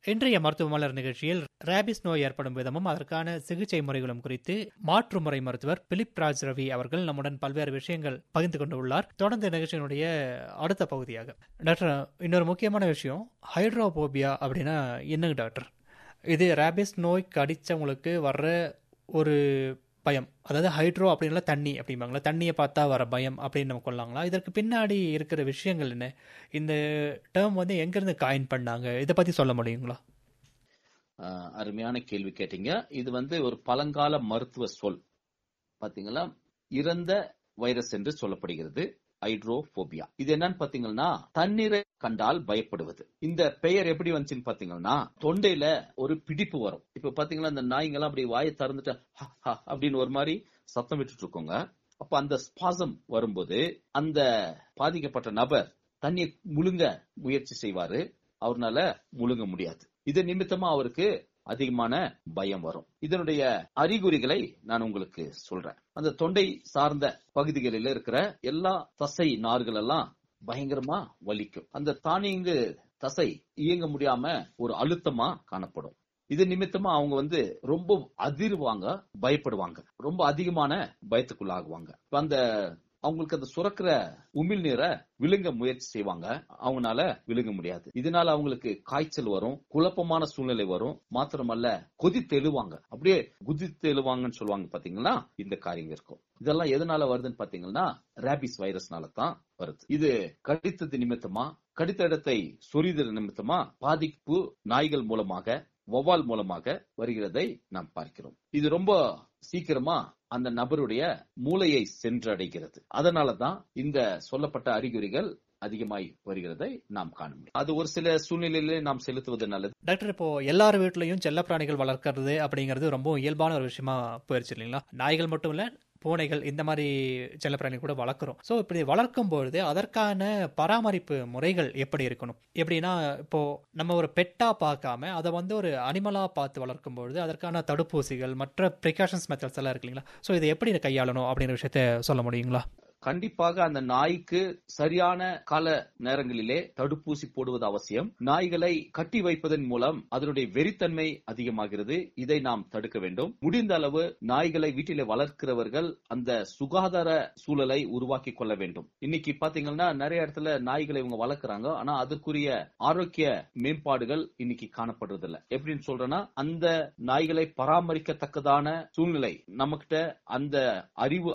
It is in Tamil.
இன்றைய மருத்துவ மலர் நிகழ்ச்சியில் ரேபிஸ் நோய் ஏற்படும் விதமும் அதற்கான சிகிச்சை முறைகளும் குறித்து மாற்று முறை மருத்துவர் பிலிப் ராஜ் ரவி அவர்கள் நம்முடன் பல்வேறு விஷயங்கள் பகிர்ந்து கொண்டு உள்ளார் தொடர்ந்து நிகழ்ச்சியினுடைய அடுத்த பகுதியாக டாக்டர் இன்னொரு முக்கியமான விஷயம் ஹைட்ரோபோபியா அப்படின்னா என்னங்க டாக்டர் இது ரேபிஸ் நோய் கடிச்சவங்களுக்கு வர்ற ஒரு பயம் அதாவது ஹைட்ரோ அப்படின்னா தண்ணி அப்படிம்பாங்களா தண்ணியை பார்த்தா வர பயம் அப்படின்னு நம்ம கொள்ளாங்களா இதற்கு பின்னாடி இருக்கிற விஷயங்கள் என்ன இந்த டேர்ம் வந்து எங்கேருந்து காயின் பண்ணாங்க இதை பற்றி சொல்ல முடியுங்களா ஆஹ் அருமையான கேள்வி கேட்டீங்க இது வந்து ஒரு பழங்கால மருத்துவ சொல் பாத்தீங்களா இறந்த வைரஸ் என்று சொல்லப்படுகிறது ஹைட்ரோபோபியா இது என்னன்னு பாத்தீங்கன்னா தண்ணீரை கண்டால் பயப்படுவது இந்த பெயர் எப்படி வந்துச்சுன்னு பாத்தீங்கன்னா தொண்டையில ஒரு பிடிப்பு வரும் இப்ப பாத்தீங்கன்னா இந்த நாய்ங்கெல்லாம் அப்படி வாயை திறந்துட்டு "ஹ, ஹ" அப்படின்னு ஒரு மாதிரி சத்தம் விட்டுட்டு இருக்கோங்க அப்ப அந்த ஸ்பாசம் வரும்போது அந்த பாதிக்கப்பட்ட நபர் தண்ணியை முழுங்க முயற்சி செய்வாரு அவர்னால முழுங்க முடியாது இது நிமித்தமா அவருக்கு அதிகமான பயம் வரும் இதனுடைய அறிகுறிகளை நான் உங்களுக்கு சொல்றேன் அந்த தொண்டை சார்ந்த பகுதிகளில் இருக்கிற எல்லா தசை நார்கள் எல்லாம் பயங்கரமா வலிக்கும் அந்த தானியங்கு தசை இயங்க முடியாம ஒரு அழுத்தமா காணப்படும் இது நிமித்தமா அவங்க வந்து ரொம்ப அதிர்வாங்க பயப்படுவாங்க ரொம்ப அதிகமான பயத்துக்குள்ளாகுவாங்க இப்ப அந்த அவங்களுக்கு அந்த சுரக்கிற உமிழ் நீரை விழுங்க முயற்சி செய்வாங்க அவங்கனால விழுங்க முடியாது இதனால அவங்களுக்கு காய்ச்சல் வரும் குழப்பமான சூழ்நிலை வரும் மாத்திரமல்ல கொதித்து எழுவாங்க அப்படியே குதித்து எழுவாங்கன்னு சொல்லுவாங்க பாத்தீங்களா இந்த காரியங்க இருக்கும் இதெல்லாம் எதனால வருதுன்னு பாத்தீங்கன்னா ரேபிஸ் வைரஸ்னால தான் வருது இது கடித்தது நிமித்தமா கடித்த இடத்தை சொரிதல் நிமித்தமா பாதிப்பு நாய்கள் மூலமாக வௌவால் மூலமாக வருகிறதை நாம் பார்க்கிறோம் இது ரொம்ப சீக்கிரமா அந்த நபருடைய மூளையை சென்றடைகிறது அதனாலதான் இந்த சொல்லப்பட்ட அறிகுறிகள் அதிகமாய் வருகிறதை நாம் காண முடியும் அது ஒரு சில சூழ்நிலையிலே நாம் செலுத்துவது நல்லது டாக்டர் இப்போ எல்லார் வீட்லயும் செல்லப்பிராணிகள் வளர்க்கறது அப்படிங்கிறது ரொம்ப இயல்பான ஒரு விஷயமா போயிருச்சு இல்லைங்களா நாய்கள் மட்டும் இல்ல பூனைகள் இந்த மாதிரி செல்லப்பிராணி கூட வளர்க்குறோம் ஸோ இப்படி வளர்க்கும் பொழுது அதற்கான பராமரிப்பு முறைகள் எப்படி இருக்கணும் எப்படின்னா இப்போ நம்ம ஒரு பெட்டா பார்க்காம அதை வந்து ஒரு அனிமலா பார்த்து வளர்க்கும் பொழுது அதற்கான தடுப்பூசிகள் மற்ற ப்ரிகாஷன்ஸ் மெத்தட்ஸ் எல்லாம் இருக்கு இல்லைங்களா ஸோ இதை எப்படி கையாளணும் அப்படிங்கிற விஷயத்த சொல்ல முடியுங்களா கண்டிப்பாக அந்த நாய்க்கு சரியான கால நேரங்களிலே தடுப்பூசி போடுவது அவசியம் நாய்களை கட்டி வைப்பதன் மூலம் அதனுடைய வெறித்தன்மை அதிகமாகிறது இதை நாம் தடுக்க வேண்டும் முடிந்த அளவு நாய்களை வீட்டிலே வளர்க்கிறவர்கள் அந்த சுகாதார சூழலை உருவாக்கி கொள்ள வேண்டும் இன்னைக்கு பாத்தீங்கன்னா நிறைய இடத்துல நாய்களை இவங்க வளர்க்குறாங்க ஆனா அதற்குரிய ஆரோக்கிய மேம்பாடுகள் இன்னைக்கு காணப்படுறது இல்ல எப்படின்னு சொல்றேன்னா அந்த நாய்களை பராமரிக்கத்தக்கதான சூழ்நிலை நம்மகிட்ட அந்த அறிவு